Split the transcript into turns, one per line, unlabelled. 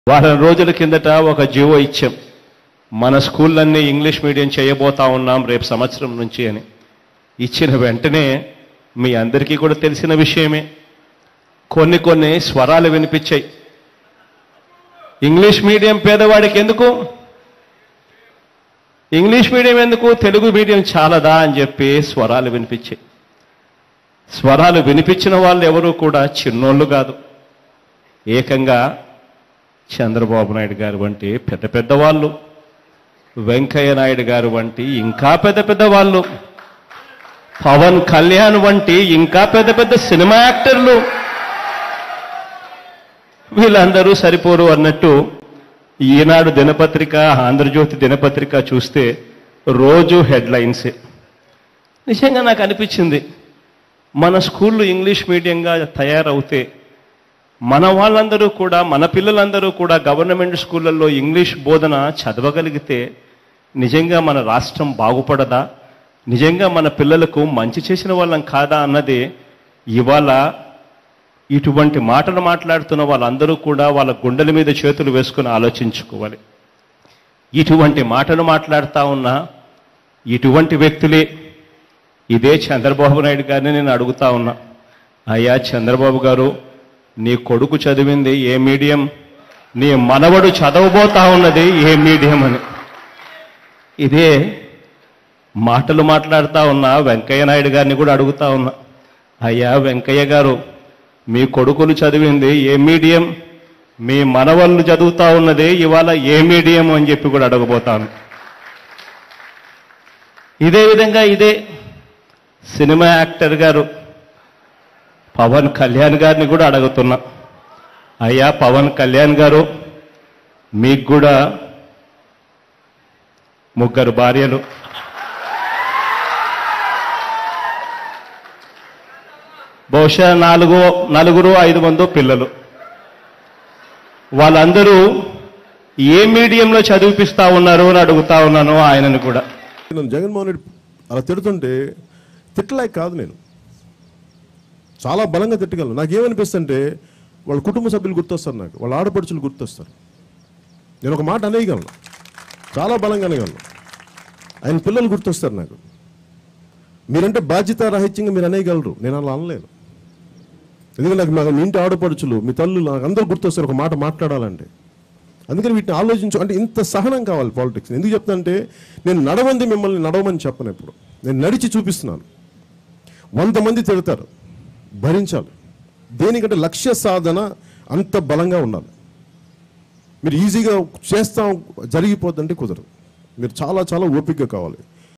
వారం రోజుల కిందట ఒక జీవో ఇచ్చాం మన స్కూళ్ళన్నీ ఇంగ్లీష్ మీడియం చేయబోతా ఉన్నాం రేపు సంవత్సరం నుంచి అని ఇచ్చిన వెంటనే మీ అందరికీ కూడా తెలిసిన విషయమే కొన్ని కొన్ని స్వరాలు వినిపించాయి ఇంగ్లీష్ మీడియం పేదవాడికి ఎందుకు ఇంగ్లీష్ మీడియం ఎందుకు తెలుగు మీడియం చాలదా అని చెప్పి స్వరాలు వినిపించాయి స్వరాలు వినిపించిన వాళ్ళు ఎవరు కూడా చిన్నోళ్ళు కాదు ఏకంగా చంద్రబాబు నాయుడు గారు వంటి పెద్ద పెద్ద వాళ్ళు వెంకయ్య నాయుడు గారు వంటి ఇంకా పెద్ద పెద్ద వాళ్ళు పవన్ కళ్యాణ్ వంటి ఇంకా పెద్ద పెద్ద సినిమా యాక్టర్లు వీళ్ళందరూ సరిపోరు అన్నట్టు ఈనాడు దినపత్రిక ఆంధ్రజ్యోతి దినపత్రిక చూస్తే రోజు హెడ్లైన్సే నిజంగా నాకు అనిపించింది మన స్కూళ్ళు ఇంగ్లీష్ మీడియంగా తయారవుతే మన వాళ్ళందరూ కూడా మన పిల్లలందరూ కూడా గవర్నమెంట్ స్కూళ్ళల్లో ఇంగ్లీష్ బోధన చదవగలిగితే నిజంగా మన రాష్ట్రం బాగుపడదా నిజంగా మన పిల్లలకు మంచి చేసిన వాళ్ళం కాదా అన్నది ఇవాళ ఇటువంటి మాటలు మాట్లాడుతున్న వాళ్ళందరూ కూడా వాళ్ళ గుండెల మీద చేతులు వేసుకుని ఆలోచించుకోవాలి ఇటువంటి మాటలు మాట్లాడుతా ఉన్న ఇటువంటి వ్యక్తులే ఇదే చంద్రబాబు నాయుడు గారిని నేను అడుగుతా ఉన్నా అయ్యా చంద్రబాబు గారు నీ కొడుకు చదివింది ఏ మీడియం నీ మనవడు చదవబోతా ఉన్నది ఏ మీడియం అని ఇదే మాటలు మాట్లాడుతా ఉన్నా వెంకయ్య నాయుడు గారిని కూడా అడుగుతా ఉన్నా అయ్యా వెంకయ్య గారు మీ కొడుకులు చదివింది ఏ మీడియం మీ మనవళ్ళు చదువుతా ఉన్నది ఇవాళ ఏ మీడియం అని చెప్పి కూడా అడగబోతాను ఇదే విధంగా ఇదే సినిమా యాక్టర్ గారు పవన్ కళ్యాణ్ గారిని కూడా అడుగుతున్నా అయ్యా పవన్ కళ్యాణ్ గారు మీకు కూడా ముగ్గురు భార్యలు బహుశా నాలుగు నలుగురు ఐదు మందో పిల్లలు వాళ్ళందరూ ఏ మీడియంలో చదివిపిస్తా ఉన్నారు అని అడుగుతా ఉన్నాను ఆయనను కూడా
నేను జగన్మోహన్ రెడ్డి అలా తిడుతుంటే తిట్టలేక కాదు నేను చాలా బలంగా తిట్టగలను నాకేమనిపిస్తుంటే వాళ్ళ కుటుంబ సభ్యులు గుర్తొస్తారు నాకు వాళ్ళ ఆడపడుచులు గుర్తొస్తారు నేను ఒక మాట అనేయగలను చాలా బలంగా అనేయగలను ఆయన పిల్లలు గుర్తొస్తారు నాకు మీరంటే బాధ్యత రాహిత్యంగా మీరు అనేయగలరు నేను అలా అనలేను ఎందుకంటే నాకు నాకు మీ ఇంటి ఆడపడుచులు మీ తల్లులు నాకు అందరూ గుర్తొస్తారు ఒక మాట మాట్లాడాలంటే అందుకని వీటిని ఆలోచించు అంటే ఇంత సహనం కావాలి పాలిటిక్స్ ఎందుకు చెప్తానంటే నేను నడవంది మిమ్మల్ని నడవమని చెప్పను ఎప్పుడు నేను నడిచి చూపిస్తున్నాను వంద మంది తిడతారు భరించాలి దేనికంటే లక్ష్య సాధన అంత బలంగా ఉండాలి మీరు ఈజీగా చేస్తాం జరిగిపోద్దంటే కుదరదు మీరు చాలా చాలా ఓపికగా కావాలి